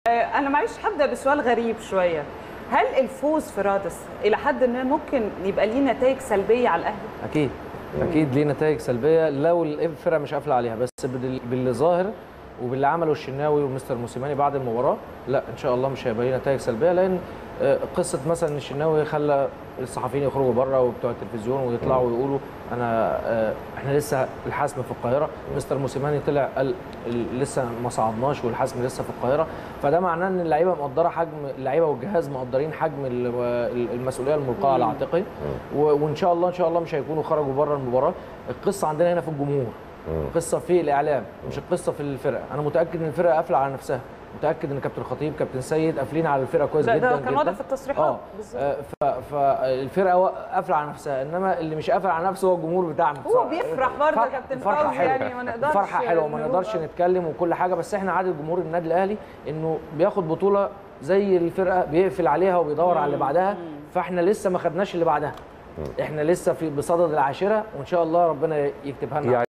انا معلش هبدا بسؤال غريب شويه هل الفوز في رادس الى حد ما ممكن يبقى ليه نتائج سلبيه على الاهلي اكيد اكيد ليه نتائج سلبيه لو الفرقه مش قافله عليها بس بال- باللي ظاهر وباللي عمله الشناوي ومستر موسيماني بعد المباراه لا ان شاء الله مش هيبقى ليه نتائج سلبيه لان آه، قصه مثلا إن الشناوي خلى الصحفيين يخرجوا بره وبتوع التلفزيون ويطلعوا ويقولوا انا آه، احنا لسه الحسم في القاهره مستر موسيماني طلع قال ال- لسه ما صعدناش والحسم لسه في القاهره فده معناه ان اللعيبه مقدره حجم اللعيبه والجهاز مقدرين حجم ال- ال- المسؤوليه الملقاه على عاتقي و- وان شاء الله ان شاء الله مش هيكونوا خرجوا بره المباراه القصه عندنا هنا في الجمهور القصه في الاعلام مش القصه في الفرقه انا متاكد ان الفرقه قافله على نفسها متاكد ان كابتن الخطيب كابتن سيد قافلين على الفرقه كويس ده- جدا ده كان جدا. واضح في التصريحات اه بالظبط. آه، ف- فالفرقه وا- قافله على نفسها انما اللي مش قافل على نفسه هو الجمهور بتاعنا هو بيفرح برضه فرح- يا كابتن فرحة فوزي حلوة. يعني ما نقدرش فرحه حلوه وما نقول نقدرش آه. نتكلم وكل حاجه بس احنا عادة جمهور النادي الاهلي انه بياخد بطوله زي الفرقه بيقفل عليها وبيدور على اللي بعدها فاحنا لسه ما خدناش اللي بعدها احنا لسه في بصدد العاشره وان شاء الله ربنا يكتبها لنا يعني